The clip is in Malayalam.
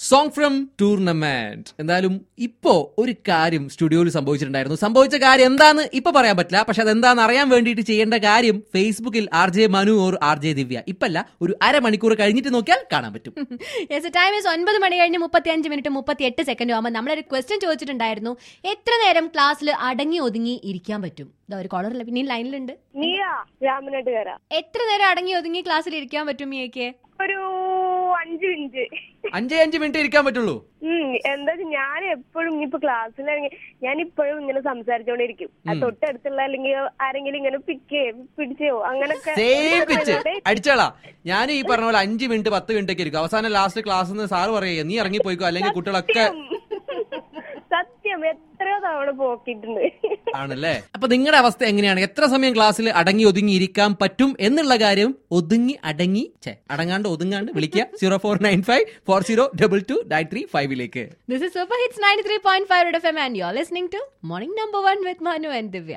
സോങ് ഫ്രം ടൂർണമെന്റ് എന്തായാലും ഇപ്പോ ഒരു കാര്യം സ്റ്റുഡിയോയിൽ സംഭവിച്ചിട്ടുണ്ടായിരുന്നു സംഭവിച്ച കാര്യം എന്താന്ന് ഇപ്പൊ പറയാൻ പറ്റില്ല പക്ഷെ അതെന്താന്ന് അറിയാൻ വേണ്ടിയിട്ട് ചെയ്യേണ്ട കാര്യം ഫേസ്ബുക്കിൽ R J Manu or R J Divya ഇപ്പല്ല ഒരു അരമണിക്കൂർ കഴിഞ്ഞിട്ട് നോക്കിയാൽ കാണാൻ പറ്റും യെസ് ടൈം ഈസ് ഒൻപത് മണി കഴിഞ്ഞ് മുപ്പത്തി അഞ്ച് മിനിറ്റ് മുപ്പത്തി എട്ട് സെക്കൻഡ് ആകുമ്പോൾ നമ്മളൊരു ക്വസ്റ്റ്യൻ ചോദിച്ചിട്ടുണ്ടായിരുന്നു എത്ര നേരം ക്ലാസ്സിൽ അടങ്ങി ഒതുങ്ങി ഇരിക്കാൻ പറ്റും ഇതാ ഒരു കോളറില്ല പിന്നെയും ലൈനിലുണ്ട് നീയ രാമനാട്ടുകാര എത്ര നേരം അടങ്ങി ഒതുങ്ങി ക്ലാസ്സിൽ ഇരിക്കാൻ പറ്റും മിയക്ക് ഒരു അഞ്ച് മിനിറ്റ് അഞ്ചേ അഞ്ച് മിനിറ്റ് ഇരിക്കാൻ പറ്റുള്ളൂ ഉം എന്താ വെച്ചാ ഞാൻ എപ്പോഴും ഇനിയിപ്പോ ക്ലാസ്സിലാണെങ്കിൽ ഞാൻ ഇപ്പോഴും ഇങ്ങനെ സംസാരിച്ചോണ്ടിരിക്കും ആ തൊട്ടടുത്തുള്ള അല്ലെങ്കിൽ ആരെങ്കിലും ഇങ്ങനെ പിക്കേ പിടിച്ചോ അങ്ങനൊക്കെ സെയിം പിച്ച് അടിച്ചാളാ ഞാൻ ഈ പറഞ്ഞ പോലെ അഞ്ച് മിനിറ്റ് പത്ത് മിനിറ്റ് ഒക്കെ ഇരിക്കും അവസാനം ലാസ്റ്റ് ക്ലാസ് സാറ് പറയുക നീ ഇറങ്ങി പോയിക്കോ അല്ലെങ്കിൽ കുട്ടികളൊക്കെ സത്യം എത്രയോ തവണ പോക്കിയിട്ടുണ്ട് ആണല്ലേ അപ്പൊ നിങ്ങളുടെ അവസ്ഥ എങ്ങനെയാണ് എത്ര സമയം ക്ലാസ്സിൽ അടങ്ങി ഒതുങ്ങി ഇരിക്കാൻ പറ്റും എന്നുള്ള കാര്യം ഒതുങ്ങി അടങ്ങി ഛെ, അടങ്ങാണ്ട് ഒതുങ്ങാണ്ട് വിളിക്കുക zero four nine five four zero double two nine three ഫൈവിലേക്ക് this is super hits ninety three point five F M and you are listening to morning number one with Manu and Divya